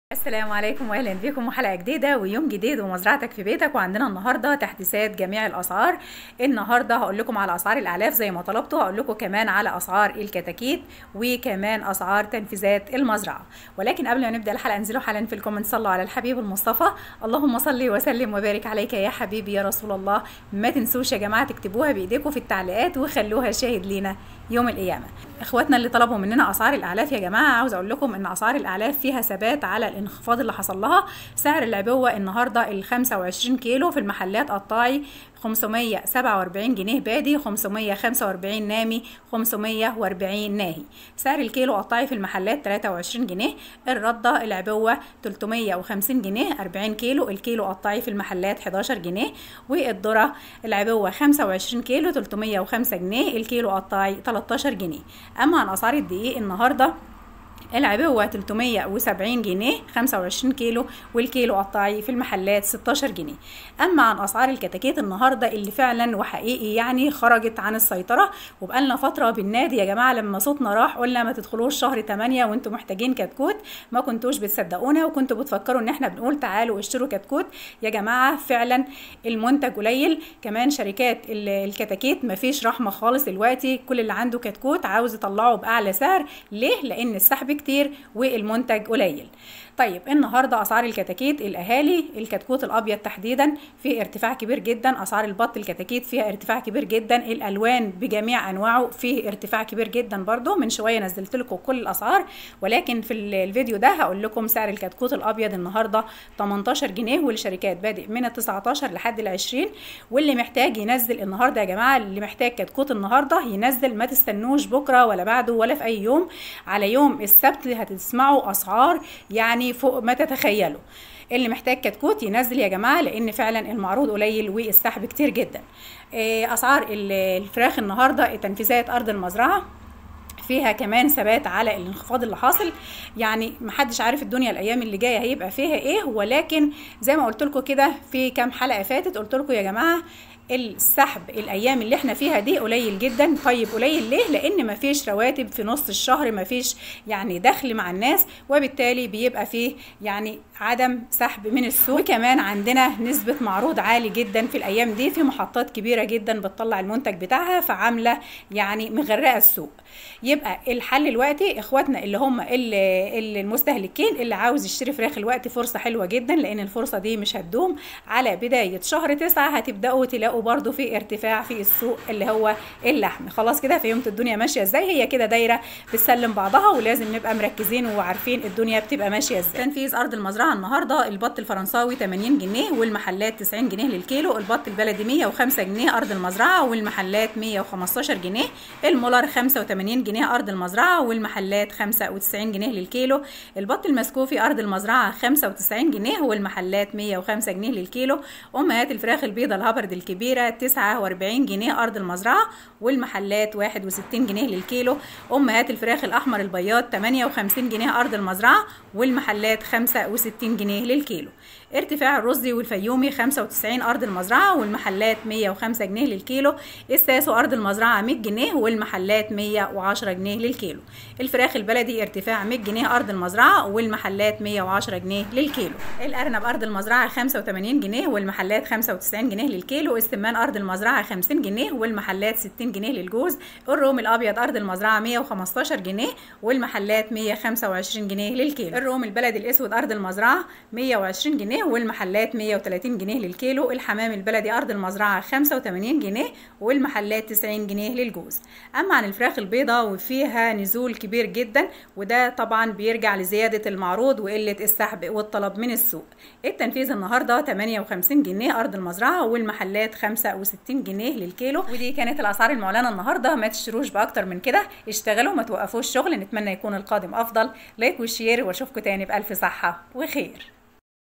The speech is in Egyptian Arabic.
السلام عليكم واهلا بكم وحلقه جديده ويوم جديد ومزرعتك في بيتك وعندنا النهارده تحديثات جميع الاسعار النهارده هقول لكم على اسعار الاعلاف زي ما طلبتوا هقول لكم كمان على اسعار الكتاكيت وكمان اسعار تنفيذات المزرعه ولكن قبل ما نبدا الحلقه انزلوا حالا في الكومنت صلوا على الحبيب المصطفى اللهم صل وسلم وبارك عليك يا حبيبي يا رسول الله ما تنسوش يا جماعه تكتبوها بايديكم في التعليقات وخلوها شاهد لينا يوم القيامه اخواتنا اللي طلبوا مننا اسعار الاعلاف يا جماعه عاوز اقول لكم ان اسعار الاعلاف فيها ثبات على الانخفاض اللي حصل لها سعر العبوه النهارده ال 25 كيلو في المحلات قطاعي 547 جنيه بادي 545 نامي 540 ناهي سعر الكيلو قطاعي في المحلات 23 جنيه الردة العبوة 350 جنيه 40 كيلو الكيلو قطاعي في المحلات 11 جنيه والذرة العبوة 25 كيلو 305 جنيه الكيلو قطاعي 13 جنيه أما عن أسعار الدقيق النهارده العبوة 370 جنيه 25 كيلو والكيلو قطاعي في المحلات 16 جنيه أما عن أسعار الكتاكيت النهاردة اللي فعلا وحقيقي يعني خرجت عن السيطرة وبقالنا فترة بالنادي يا جماعة لما صوتنا راح قلنا ما تدخلوش شهر 8 وانتم محتاجين كتكوت ما كنتوش بتصدقونا وكنتوا بتفكروا ان احنا بنقول تعالوا اشتروا كتكوت يا جماعة فعلا المنتج قليل كمان شركات الكتاكيت مفيش رحمة خالص دلوقتي كل اللي عنده كتكوت عاوز يطلعه بأعلى سعر ليه؟ لأن السحب كتير والمنتج قليل طيب النهارده اسعار الكتاكيت الاهالي الكتكوت الابيض تحديدا في ارتفاع كبير جدا اسعار البط الكتاكيت فيها ارتفاع كبير جدا الالوان بجميع انواعه فيه ارتفاع كبير جدا برضو من شويه نزلت لكم كل الاسعار ولكن في الفيديو ده هقول لكم سعر الكتكوت الابيض النهارده 18 جنيه والشركات بادئ من ال 19 لحد ال 20 واللي محتاج ينزل النهارده يا جماعه اللي محتاج كتكوت النهارده ينزل ما تستنوش بكره ولا بعده ولا في اي يوم على يوم السبت هتسمعوا اسعار يعني فوق ما تتخيلوا اللي محتاج كتكوت ينزل يا جماعه لان فعلا المعروض قليل والسحب كتير جدا اسعار الفراخ النهارده تنفيذات ارض المزرعه فيها كمان ثبات على الانخفاض اللي حاصل يعني محدش عارف الدنيا الايام اللي جايه هيبقى فيها ايه ولكن زي ما قلت لكم كده في كام حلقه فاتت قلت لكم يا جماعه السحب الايام اللي احنا فيها دي قليل جدا طيب قليل ليه لان مفيش رواتب في نص الشهر مفيش يعني دخل مع الناس وبالتالي بيبقى فيه يعني عدم سحب من السوق وكمان عندنا نسبة معروض عالي جدا في الايام دي في محطات كبيرة جدا بتطلع المنتج بتاعها فعاملة يعني مغرقة السوق يبقى الحل دلوقتي اخواتنا اللي هم اللي المستهلكين اللي عاوز يشتري فراخ الوقت فرصة حلوة جدا لان الفرصة دي مش هتدوم على بداية شهر تسعة هتبدأوا تلاقوا برضو في ارتفاع في السوق اللي هو اللحم خلاص كده فهمت الدنيا ماشيه ازاي هي كده دايره بتسلم بعضها ولازم نبقى مركزين وعارفين الدنيا بتبقى ماشيه ازاي تنفيذ ارض المزرعه النهارده البط الفرنساوي 80 جنيه والمحلات 90 جنيه للكيلو البط البلدي 105 جنيه ارض المزرعه والمحلات 115 جنيه المولر 85 جنيه ارض المزرعه والمحلات 95 جنيه للكيلو البط المسكوفي ارض المزرعه 95 جنيه والمحلات 105 جنيه للكيلو امهات الفراخ البيضه الهبرد الكبير الكبيرة 49 جنيه أرض المزرعة والمحلات 61 جنيه للكيلو أمهات الفراخ الأحمر البياض 58 جنيه أرض المزرعة والمحلات 65 جنيه للكيلو ارتفاع الرزي والفيومي 95 أرض المزرعة والمحلات 105 جنيه للكيلو الساسو أرض المزرعة 100 جنيه والمحلات 110 جنيه للكيلو الفراخ البلدي ارتفاع 100 جنيه أرض المزرعة والمحلات 110 جنيه للكيلو الأرنب أرض المزرعة 85 جنيه والمحلات 95 جنيه للكيلو السمان أرض المزرعة 50 جنيه والمحلات 60 جنيه للجوز الروم الأبيض أرض المزرعة 115 جنيه والمحلات 125 جنيه للكيلو الروم البلدي الأسود أرض المزرعة 120 جنيه والمحلات 130 جنيه للكيلو الحمام البلدي أرض المزرعة 85 جنيه والمحلات 90 جنيه للجوز أما عن الفراخ البيضة وفيها نزول كبير جدا وده طبعا بيرجع لزيادة المعروض وقلة السحب والطلب من السوق التنفيذ النهاردة 58 جنيه أرض المزرعة والمحلات 65 جنيه للكيلو ودي كانت الاسعار المعلنه النهارده ما تشتروش باكتر من كده اشتغلوا ما توقفوش شغل نتمنى يكون القادم افضل لايك وشير واشوفكم تاني بالف صحه وخير